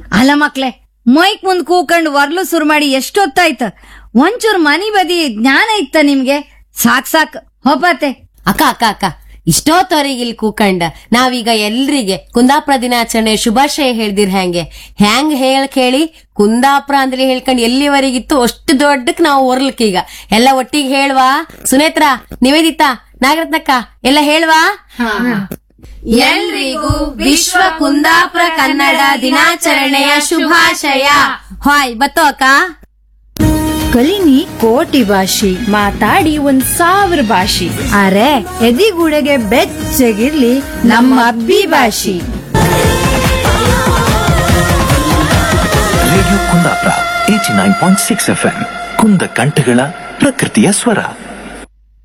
ಅಲ್ಲ ಮಕ್ಳೆ ಮೈಕ್ ಮುಂದ್ ಕೂಕಂಡ್ ವರ್ಲು ಸುರು ಮಾಡಿ ಎಷ್ಟೊತ್ತಾಯ್ತ ಒಂಚೂರ್ ಮನಿ ಬದಿ ಜ್ಞಾನ ಇತ್ತ ನಿಮ್ಗೆ ಸಾಕ್ ಸಾಕ್ ಹೋಪತೆ ಅಕ್ಕ ಅಕ್ಕ ಅಕ್ಕ ಇಷ್ಟೋತ್ತವರೆಗೆ ಇಲ್ಲಿ ಕೂಕಂಡ ನಾವೀಗ ಎಲ್ರಿಗೆ ಕುಂದಾಪುರ ದಿನಾಚರಣೆ ಶುಭಾಶಯ ಹೇಳ್ದಿರ್ ಹೆಂಗೆ ಹೆಂಗ್ ಹೇಳ್ ಕೇಳಿ ಕುಂದಾಪುರ ಅಂದ್ರೆ ಹೇಳ್ಕೊಂಡ್ ಎಲ್ಲಿವರೆಗಿತ್ತು ಅಷ್ಟು ದೊಡ್ಡಕ್ ನಾವು ಹೊರ್ಲಕ್ ಈಗ ಎಲ್ಲ ಒಟ್ಟಿಗೆ ಹೇಳ್ವಾ ಸುನೇತ್ರ ನಿವೇದಿತಾ ನಾಗರತ್ನಕ್ಕ ಎಲ್ಲ ಹೇಳ್ವಾ ಎಲ್ರಿಗೂ ವಿಶ್ವ ಕುಂದಾಪುರ ಕನ್ನಡ ದಿನಾಚರಣೆಯ ಶುಭಾಶಯ ಹಾಯ್ ಬತ್ತೋ ಅಕ್ಕ ಕಲಿನಿ ಕೋಟಿ ಭಾಷೆ ಮಾತಾಡಿ ಒಂದ್ ಸಾವಿರ ಭಾಷೆ ಅರೆ ಎದಿಗೂಡೆಗೆ ಬೆಚ್ಚಗಿರ್ಲಿ ನಮ್ಮ ಅಬ್ಬಿ ಭಾಷೆ radio Kundapura eighty nine point six FM ಎಂ ಕುಂದ ಕಂಠಗಳ ಪ್ರಕೃತಿಯ ಸ್ವರ